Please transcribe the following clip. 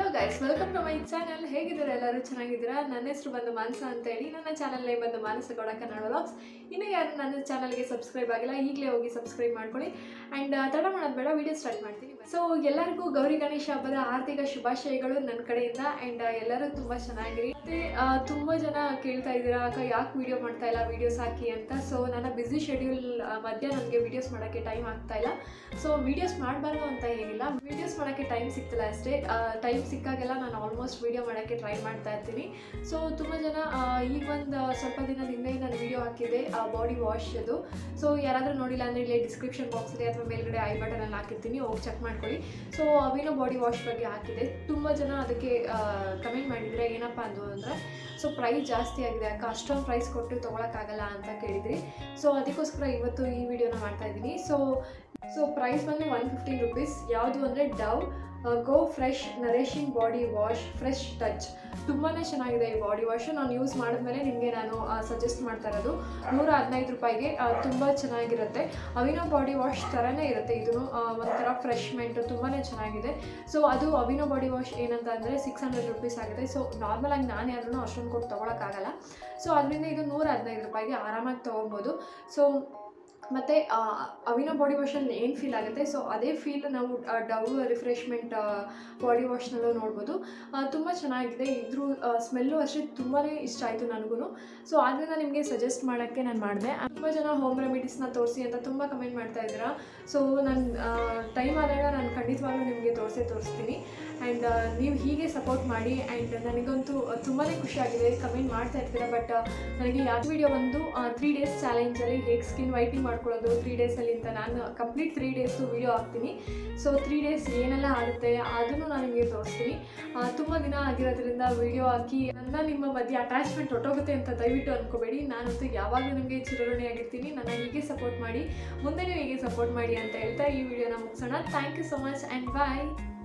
guys welcome to my channel ಹೇಗಿದ್ದೀರಾ ಎಲ್ಲರೂ ಚೆನ್ನಾಗಿದ್ದೀರಾ ನನ್ನ ಹೆಸರು ಬಂದು ಮಾನಸ ಅಂತ ಹೇಳಿ ನನ್ನ ಚಾನಲ್ ನೇಮ್ ಬಂದು ಮಾನಸ ಗೌಡ ಕನ್ನಡ ವ್ಲಾಗ್ಸ್ ಇನ್ನೂ ಯಾರು ನನ್ನ ಚಾನಲ್ಗೆ ಸಬ್ಸ್ಕ್ರೈಬ್ ಆಗಿಲ್ಲ ಈಗಲೇ ಹೋಗಿ ಸಬ್ಸ್ಕ್ರೈಬ್ ಮಾಡ್ಕೊಳ್ಳಿ ಆ್ಯಂಡ್ ತಡ ಮಾಡೋದು ಬೇಡ ವಿಡಿಯೋ ಸ್ಟಾರ್ಟ್ ಮಾಡ್ತೀನಿ ಸೊ ಎಲ್ಲರಿಗೂ ಗೌರಿ ಗಣೇಶ ಹಬ್ಬದ ಆರ್ಥಿಕ ಶುಭಾಶಯಗಳು ನನ್ನ ಕಡೆಯಿಂದ ಆ್ಯಂಡ್ ಎಲ್ಲರೂ ತುಂಬ ಚೆನ್ನಾಗಿರಿ ಮತ್ತು ತುಂಬ ಜನ ಕೇಳ್ತಾ ಇದ್ದೀರಾ ಅಕ್ಕ ಯಾಕೆ ವಿಡಿಯೋ ಮಾಡ್ತಾ ಇಲ್ಲ ವೀಡಿಯೋಸ್ ಹಾಕಿ ಅಂತ ಸೊ ನನ್ನ ಬ್ಯುಸಿ ಶೆಡ್ಯೂಲ್ ಮಧ್ಯೆ ನನಗೆ ವೀಡಿಯೋಸ್ ಮಾಡೋಕ್ಕೆ ಟೈಮ್ ಆಗ್ತಾ ಇಲ್ಲ ಸೊ ವೀಡಿಯೋಸ್ ಮಾಡಬಾರ್ದು ಅಂತ ಏನಿಲ್ಲ ವೀಡಿಯೋಸ್ ಮಾಡೋಕ್ಕೆ ಟೈಮ್ ಸಿಗ್ತಿಲ್ಲ ಅಷ್ಟೇ ಟೈಮ್ ಸಿಕ್ಕಾಗೆಲ್ಲ ನಾನು ಆಲ್ಮೋಸ್ಟ್ ವೀಡಿಯೋ ಮಾಡೋಕ್ಕೆ ಟ್ರೈ ಮಾಡ್ತಾ ಇರ್ತೀನಿ ಸೊ ತುಂಬ ಜನ ಆ, ಈಗ ಒಂದು ಸ್ವಲ್ಪ ದಿನದ ಹಿಂದೆ ನಾನು ವೀಡಿಯೋ ಹಾಕಿದ್ದೆ ಬಾಡಿ ವಾಶ್ ಅದು ಸೊ ಯಾರಾದರೂ ನೋಡಿಲ್ಲ ಅಂದರೆ ಇಲ್ಲೇ ಡಿಸ್ಕ್ರಿಪ್ಷನ್ ಬಾಕ್ಸಲ್ಲಿ ಅಥವಾ ಮೇಲ್ಗಡೆ ಐ ಬಟನಲ್ಲಿ ಹಾಕಿರ್ತೀನಿ ಹೋಗಿ ಚೆಕ್ ಮಾಡ್ಕೊಳ್ಳಿ ಸೊ ಅವಿನೋ ಬಾಡಿ ವಾಶ್ ಬಗ್ಗೆ ಹಾಕಿದೆ ತುಂಬ ಜನ ಅದಕ್ಕೆ ಕಮೆಂಟ್ ಮಾಡಿದರೆ ಏನಪ್ಪ ಅಂದು ಅಂದರೆ ಸೊ ಪ್ರೈಸ್ ಜಾಸ್ತಿ ಆಗಿದೆ ಅಕ್ಕ ಅಷ್ಟೊಂದು ಪ್ರೈಸ್ ಕೊಟ್ಟು ತೊಗೊಳಕ್ಕಾಗಲ್ಲ ಅಂತ ಕೇಳಿದ್ರಿ ಸೊ ಅದಕ್ಕೋಸ್ಕರ ಇವತ್ತು ಈ ವಿಡಿಯೋನ ಮಾಡ್ತಾ ಇದ್ದೀನಿ ಸೊ ಸೊ ಪ್ರೈಸ್ ಬಂದು ಒನ್ ಫಿಫ್ಟೀನ್ ರುಪೀಸ್ ಯಾವುದು ಅಂದರೆ Dove go fresh nourishing body wash fresh touch ತುಂಬಾ ಚೆನ್ನಾಗಿದೆ ಈ ಬಾಡಿ ವಾಶ್ ನಾನು ಯೂಸ್ ಮಾಡಿದ್ಮೇಲೆ ನಿಮಗೆ ನಾನು ಸಜೆಸ್ಟ್ ಮಾಡ್ತಾ ಇರೋದು ನೂರ ಹದಿನೈದು ರೂಪಾಯಿಗೆ ತುಂಬ ಚೆನ್ನಾಗಿರುತ್ತೆ ಅವಿನೋ ಬಾಡಿ ವಾಶ್ ಥರನೇ ಇರುತ್ತೆ ಇದೂ ಒಂಥರ ಫ್ರೆಶ್ಮೆಂಟ್ ತುಂಬಾ ಚೆನ್ನಾಗಿದೆ ಸೊ ಅದು ಅವಿನೋ ಬಾಡಿ ವಾಶ್ ಏನಂತ ಅಂದರೆ ಸಿಕ್ಸ್ ಹಂಡ್ರೆಡ್ ರುಪೀಸ್ ಆಗಿದೆ ಸೊ ನಾರ್ಮಲಾಗಿ ನಾನು ಯಾರೂ ಅಷ್ಟೊಂದು ಕೊಟ್ಟು ತೊಗೊಳಕ್ಕಾಗಲ್ಲ ಸೊ ಅದರಿಂದ ಇದು ನೂರ ಹದಿನೈದು ರೂಪಾಯಿಗೆ ಆರಾಮಾಗಿ ತೊಗೊಬೋದು ಸೊ ಮತ್ತು ಅವಿನೋ ಬಾಡಿ ವಾಶಲ್ಲಿ ಏನು ಫೀಲ್ ಆಗುತ್ತೆ ಸೊ ಅದೇ ಫೀಲ್ ನಾವು ಡವ್ ರಿಫ್ರೆಶ್ಮೆಂಟ್ ಬಾಡಿ ವಾಶ್ನಲ್ಲೂ ನೋಡ್ಬೋದು ತುಂಬ ಚೆನ್ನಾಗಿದೆ ಇದ್ರ ಸ್ಮೆಲ್ಲು ಅಷ್ಟೇ ತುಂಬಾ ಇಷ್ಟ ಆಯಿತು ನನಗೂ ಸೊ ಆದ್ದರಿಂದ ನಿಮಗೆ ಸಜೆಸ್ಟ್ ಮಾಡೋಕ್ಕೆ ನಾನು ಮಾಡಿದೆ ತುಂಬ ಜನ ಹೋಮ್ ರೆಮಿಡೀಸ್ನ ತೋರಿಸಿ ಅಂತ ತುಂಬ ಕಮೆಂಟ್ ಮಾಡ್ತಾ ಇದ್ದೀರಾ ಸೊ ನಾನು ಟೈಮ್ ಆದಾಗ ನಾನು ಖಂಡಿತವಾಗ್ಲೂ ನಿಮಗೆ ತೋರಿಸೇ ತೋರಿಸ್ತೀನಿ ಆ್ಯಂಡ್ ನೀವು ಹೀಗೆ ಸಪೋರ್ಟ್ ಮಾಡಿ ಆ್ಯಂಡ್ ನನಗಂತೂ ತುಂಬಾ ಖುಷಿಯಾಗಿದೆ ಕಮೆಂಟ್ ಮಾಡ್ತಾ ಇರ್ತೀರಾ ಬಟ್ ನನಗೆ ಯಾವ ವಿಡಿಯೋ ಒಂದು ತ್ರೀ ಡೇಸ್ ಚಾಲೆಂಜಲ್ಲಿ ಹೇಗೆ ಸ್ಕಿನ್ ವೈಟಿಂಗ್ ಮಾಡ್ಕೊಳ್ಳೋದು ತ್ರೀ ಡೇಸಲ್ಲಿ ಅಂತ ನಾನು ಕಂಪ್ಲೀಟ್ ತ್ರೀ ಡೇಸು ವಿಡಿಯೋ ಹಾಕ್ತೀನಿ ಸೊ ತ್ರೀ ಡೇಸ್ ಏನೆಲ್ಲ ಆಗುತ್ತೆ ಅದನ್ನು ನಾನು ನಿಮಗೆ ತೋರಿಸ್ತೀನಿ ತುಂಬ ದಿನ ಆಗಿರೋದ್ರಿಂದ ವಿಡಿಯೋ ಹಾಕಿ ನನ್ನ ನಿಮ್ಮ ಮಧ್ಯೆ ಅಟ್ಯಾಚ್ಮೆಂಟ್ ಹೊಟ್ಟೋಗುತ್ತೆ ಅಂತ ದಯವಿಟ್ಟು ಅಂದ್ಕೋಬೇಡಿ ನಾನಂತೂ ಯಾವಾಗಲೂ ನಿಮಗೆ ಚಿರಋಣಿಯಾಗಿರ್ತೀನಿ ನನ್ನ ಹೀಗೆ ಸಪೋರ್ಟ್ ಮಾಡಿ ಮುಂದೆನೂ ಹೀಗೆ ಸಪೋರ್ಟ್ ಮಾಡಿ ಅಂತ ಹೇಳ್ತಾ ಈ ವಿಡಿಯೋನ ಮುಗಿಸೋಣ thank you so much and bye